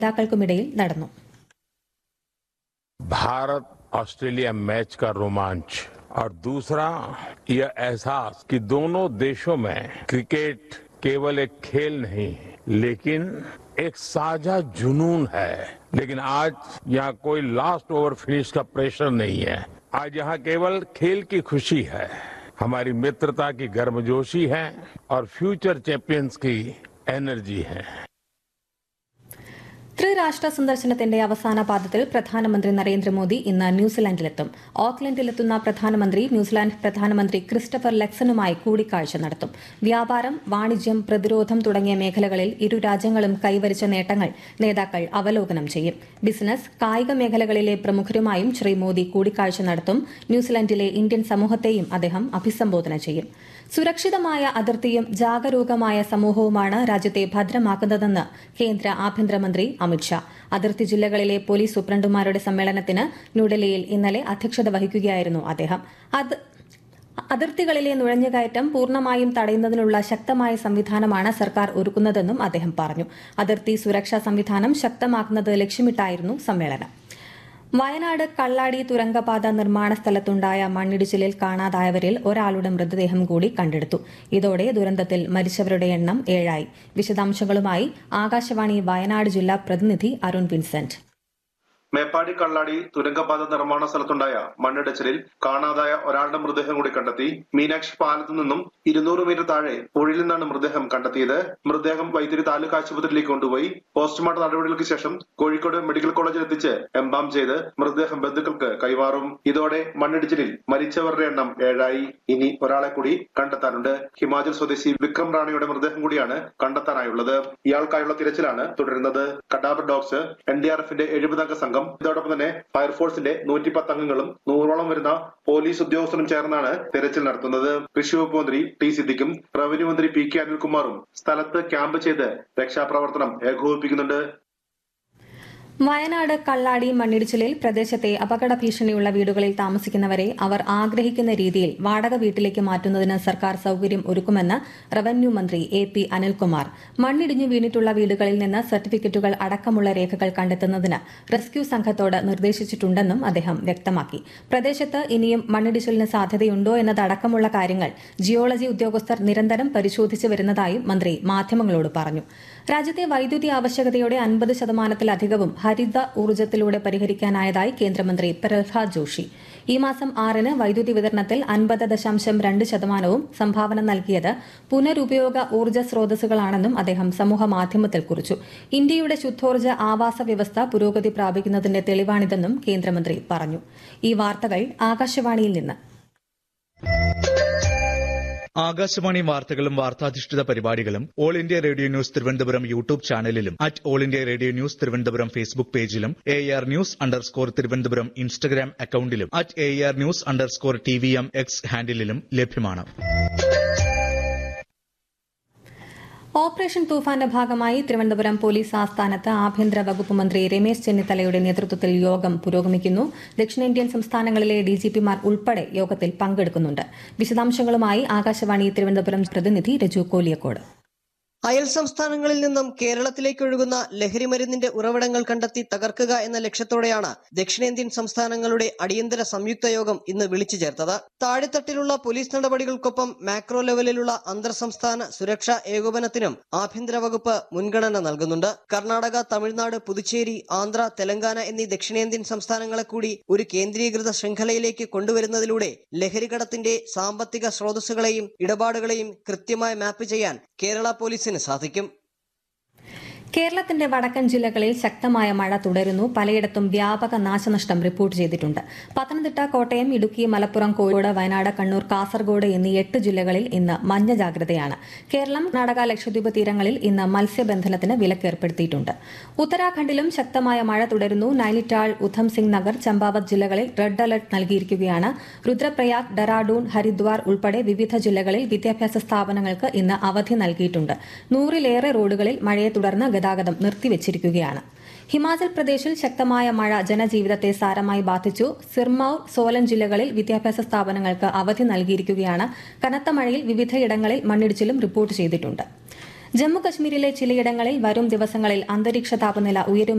നേതാക്കൾക്കുമിടയിൽ നടന്നു Bharat Australia match का रोमांच और दूसरा यह एहसास कि दोनों देशों में क्रिकेट केवल एक खेल नहीं लेकिन एक साझा जुनून है लेकिन आज यहाँ कोई लास्ट ओवर फिनिश का प्रेशर नहीं है आज यहाँ केवल खेल की खुशी है हमारी मित्रता की गर्मजोशी है और फ्यूचर चैंपियंस की एनर्जी है ത്രിരാഷ്ട്ര സന്ദർശനത്തിന്റെ അവസാന പാദത്തിൽ പ്രധാനമന്ത്രി നരേന്ദ്രമോദി ഇന്ന് ന്യൂസിലാൻഡിലെത്തും ഓക്ലൻഡിലെത്തുന്ന പ്രധാനമന്ത്രി ന്യൂസിലാൻഡ് പ്രധാനമന്ത്രി ക്രിസ്റ്റഫർ ലെക്സണുമായി കൂടിക്കാഴ്ച നടത്തും വ്യാപാരം വാണിജ്യം പ്രതിരോധം തുടങ്ങിയ മേഖലകളിൽ ഇരു രാജ്യങ്ങളും കൈവരിച്ച നേട്ടങ്ങൾ നേതാക്കൾ അവലോകനം ചെയ്യും ബിസിനസ് കായിക മേഖലകളിലെ പ്രമുഖരുമായും ശ്രീ മോദി കൂടിക്കാഴ്ച നടത്തും ന്യൂസിലാൻഡിലെ ഇന്ത്യൻ സമൂഹത്തെയും അദ്ദേഹം അഭിസംബോധന ചെയ്യും സുരക്ഷിതമായ അതിർത്തിയും ജാഗരൂകമായ സമൂഹവുമാണ് രാജ്യത്തെ ഭദ്രമാക്കുന്നതെന്ന് കേന്ദ്ര ആഭ്യന്തരമന്ത്രി അമിത്ഷാ അതിർത്തി ജില്ലകളിലെ പോലീസ് സൂപ്രണ്ടുമാരുടെ സമ്മേളനത്തിന് ന്യൂഡൽഹിയിൽ ഇന്നലെ അധ്യക്ഷത വഹിക്കുകയായിരുന്നു അദ്ദേഹം അത് അതിർത്തികളിലെ നുഴഞ്ഞുകയറ്റം പൂർണ്ണമായും തടയുന്നതിനുള്ള ശക്തമായ സംവിധാനമാണ് സർക്കാർ ഒരുക്കുന്നതെന്നും അദ്ദേഹം പറഞ്ഞു അതിർത്തി സുരക്ഷാ സംവിധാനം ശക്തമാക്കുന്നത് ലക്ഷ്യമിട്ടായിരുന്നു സമ്മേളനം വയനാട് കള്ളാടി തുരങ്കപാത നിർമ്മാണ സ്ഥലത്തുണ്ടായ മണ്ണിടിച്ചിലിൽ കാണാതായവരിൽ ഒരാളുടെ മൃതദേഹം കൂടി കണ്ടെടുത്തു ഇതോടെ ദുരന്തത്തിൽ മരിച്ചവരുടെ എണ്ണം ഏഴായി വിശദാംശങ്ങളുമായി ആകാശവാണി വയനാട് ജില്ലാ പ്രതിനിധി അരുൺ വിൻസെന്റ് മേപ്പാടി കള്ളാടി തുരങ്കപാത നിർമ്മാണ സ്ഥലത്തുണ്ടായ മണ്ണിടിച്ചിലിൽ കാണാതായ ഒരാളുടെ മൃതദേഹം കൂടി കണ്ടെത്തി മീനാക്ഷി പാലത്തു നിന്നും ഇരുന്നൂറ് മീറ്റർ താഴെ പുഴയിൽ നിന്നാണ് മൃതദേഹം കണ്ടെത്തിയത് മൃതദേഹം വൈദ്യുതി താലൂക്ക് ആശുപത്രിയിലേക്ക് കൊണ്ടുപോയി പോസ്റ്റ്മോർട്ടം നടപടികൾക്ക് ശേഷം കോഴിക്കോട് മെഡിക്കൽ കോളേജിൽ എത്തിച്ച് എംബാം ചെയ്ത് മൃതദേഹം ബന്ധുക്കൾക്ക് കൈമാറും ഇതോടെ മണ്ണിടിച്ചിലിൽ മരിച്ചവരുടെ എണ്ണം ഏഴായി ഇനി ഒരാളെ കൂടി കണ്ടെത്താനുണ്ട് ഹിമാചൽ സ്വദേശി വിക്രം റാണിയുടെ മൃതദേഹം കൂടിയാണ് കണ്ടെത്താനായുള്ളത് ഇയാൾക്കായുള്ള തിരച്ചിലാണ് തുടരുന്നത് cadaver dogs N D R എഫിന്റെ എഴുപതംഗ സംഘം ഇതോടൊപ്പം തന്നെ ഫയർഫോഴ്സിന്റെ നൂറ്റിപ്പത്ത് അംഗങ്ങളും നൂറോളം വരുന്ന പോലീസ് ഉദ്യോഗസ്ഥരും ചേർന്നാണ് തെരച്ചിൽ നടത്തുന്നത് കൃഷി വകുപ്പ് മന്ത്രി ടി സിദ്ദിഖും റവന്യൂ മന്ത്രി പി കെ അനിൽകുമാറും സ്ഥലത്ത് ക്യാമ്പ് ചെയ്ത് രക്ഷാപ്രവർത്തനം ഏകോപിപ്പിക്കുന്നുണ്ട് വയനാട് കള്ളാടി മണ്ണിടിച്ചിലിൽ പ്രദേശത്തെ അപകട ഭീഷണിയുള്ള വീടുകളിൽ താമസിക്കുന്നവരെ അവർ ആഗ്രഹിക്കുന്ന രീതിയിൽ വാടക വീട്ടിലേക്ക് മാറ്റുന്നതിന് സർക്കാർ സൌകര്യം ഒരുക്കുമെന്ന് റവന്യൂ മന്ത്രി എ പി അനിൽകുമാർ മണ്ണിടിഞ്ഞു വീണിട്ടുള്ള വീടുകളിൽ നിന്ന് സർട്ടിഫിക്കറ്റുകൾ അടക്കമുള്ള രേഖകൾ കണ്ടെത്തുന്നതിന് റെസ്ക്യൂ സംഘത്തോട് നിർദ്ദേശിച്ചിട്ടുണ്ടെന്നും അദ്ദേഹം വ്യക്തമാക്കി പ്രദേശത്ത് ഇനിയും മണ്ണിടിച്ചിലിന് സാധ്യതയുണ്ടോ എന്നതടക്കമുള്ള കാര്യങ്ങൾ ജിയോളജി ഉദ്യോഗസ്ഥർ നിരന്തരം പരിശോധിച്ചു വരുന്നതായും മന്ത്രി മാധ്യമങ്ങളോട് പറഞ്ഞു രാജ്യത്തെ വൈദ്യുതി ആവശ്യകതയുടെ അൻപത് ശതമാനത്തിലധികവും ഹരിത ഊർജ്ജത്തിലൂടെ പരിഹരിക്കാനായതായി കേന്ദ്രമന്ത്രി പ്രഹ്ലാദ് ജോഷി ഈ മാസം ആറിന് വൈദ്യുതി വിതരണത്തിൽ അൻപത് ദശാംശം രണ്ട് ശതമാനവും സംഭാവന നൽകിയത് പുനരുപയോഗ ഊർജ്ജ സ്രോതസ്സുകളാണെന്നും അദ്ദേഹം സമൂഹ മാധ്യമത്തിൽ കുറിച്ചു ഇന്ത്യയുടെ ശുദ്ധോർജ്ജ ആവാസ വ്യവസ്ഥ പുരോഗതി പ്രാപിക്കുന്നതിന്റെ തെളിവാണിതെന്നും കേന്ദ്രമന്ത്രി പറഞ്ഞു ഈ വാർത്തകൾ ആകാശവാണിയിൽ നിന്ന് ആകാശവാണി വാർത്തകളും വാർത്താധിഷ്ഠിത പരിപാടികളും all India radio news Thiruvananthapuram YouTube ചാനലിലും at all India radio news Thiruvananthapuram Facebook പേജിലും A R news underscore Thiruvananthapuram Instagram അക്കൌണ്ടിലും at A R news underscore T V M X ഹാൻഡിലും ലഭ്യമാണ് ഓപ്പറേഷൻ തൂഫാന്റെ ഭാഗമായി തിരുവനന്തപുരം പോലീസ് ആസ്ഥാനത്ത് ആഭ്യന്തര വകുപ്പ് മന്ത്രി രമേശ് ചെന്നിത്തലയുടെ നേതൃത്വത്തിൽ യോഗം പുരോഗമിക്കുന്നു ദക്ഷിണേന്ത്യൻ സംസ്ഥാനങ്ങളിലെ ഡിജിപിമാർ ഉൾപ്പെടെ യോഗത്തിൽ പങ്കെടുക്കുന്നുണ്ട് വിശദാംശങ്ങളുമായി ആകാശവാണി തിരുവനന്തപുരം പ്രതിനിധി രജു കോലിയക്കോട് അയൽ സംസ്ഥാനങ്ങളിൽ നിന്നും കേരളത്തിലേക്ക് ഒഴുകുന്ന ലഹരിമരുന്നിന്റെ ഉറവിടങ്ങൾ കണ്ടെത്തി തകർക്കുക എന്ന ലക്ഷ്യത്തോടെയാണ് ദക്ഷിണേന്ത്യൻ സംസ്ഥാനങ്ങളുടെ അടിയന്തര സംയുക്ത യോഗം ഇന്ന് വിളിച്ചു ചേർത്തത് താഴെത്തട്ടിലുള്ള പോലീസ് നടപടികൾക്കൊപ്പം മാക്രോ ലെവലിലുള്ള അന്തർ സംസ്ഥാന സുരക്ഷാ ഏകോപനത്തിനും ആഭ്യന്തര വകുപ്പ് മുൻഗണന നൽകുന്നുണ്ട് കർണാടക തമിഴ്നാട് പുതുച്ചേരി ആന്ധ്ര തെലങ്കാന എന്നീ ദക്ഷിണേന്ത്യൻ സംസ്ഥാനങ്ങളെ കൂടി ഒരു കേന്ദ്രീകൃത ശൃംഖലയിലേക്ക് കൊണ്ടുവരുന്നതിലൂടെ ലഹരികടത്തിന്റെ സാമ്പത്തിക സ്രോതസ്സുകളെയും ഇടപാടുകളെയും കൃത്യമായി മാപ്പ് ചെയ്യാൻ കേരള പോലീസിന് സാധിക്കും കേരളത്തിന്റെ വടക്കൻ ജില്ലകളിൽ ശക്തമായ മഴ തുടരുന്നു പലയിടത്തും വ്യാപക നാശനഷ്ടം റിപ്പോർട്ട് ചെയ്തിട്ടുണ്ട് പത്തനംതിട്ട കോട്ടയം ഇടുക്കി മലപ്പുറം കോഴിക്കോട് വയനാട് കണ്ണൂർ കാസർഗോഡ് എന്നീ എട്ട് ജില്ലകളിൽ ഇന്ന് മഞ്ഞ ജാഗ്രതയാണ് കേരളം കർണാടക ലക്ഷദ്വീപ് തീരങ്ങളിൽ ഇന്ന് മത്സ്യബന്ധനത്തിന് വിലക്കേർപ്പെടുത്തിയിട്ടുണ്ട് ഉത്തരാഖണ്ഡിലും ശക്തമായ മഴ തുടരുന്നു നൈനിറ്റാൾ ഉധം സിംഗ് നഗർ ചമ്പാവത് ജില്ലകളിൽ റെഡ് അലർട്ട് നൽകിയിരിക്കുകയാണ് രുദ്രപ്രയാഗ് ഡെറാഡൂൺ ഹരിദ്വാർ ഉൾപ്പെടെ വിവിധ ജില്ലകളിൽ വിദ്യാഭ്യാസ സ്ഥാപനങ്ങൾക്ക് ഇന്ന് അവധി നൽകിയിട്ടുണ്ട് നൂറിലേറെ റോഡുകളിൽ മഴയെ തുടർന്ന് ഗതാഗതം നിർത്തിവച്ചിരിക്കുകയാണ് ഹിമാചൽ പ്രദേശിൽ ശക്തമായ മഴ ജനജീവിതത്തെ സാരമായി ബാധിച്ചു സിർമൌർ സോലൻ ജില്ലകളിൽ വിദ്യാഭ്യാസ സ്ഥാപനങ്ങൾക്ക് അവധി നൽകിയിരിക്കുകയാണ് കനത്ത മഴയിൽ വിവിധയിടങ്ങളിൽ മണ്ണിടിച്ചിലും റിപ്പോർട്ട് ചെയ്തിട്ടുണ്ട് ജമ്മു കശ്മീരിലെ ചിലയിടങ്ങളിൽ വരും ദിവസങ്ങളിൽ അന്തരീക്ഷ താപനില ഉയരും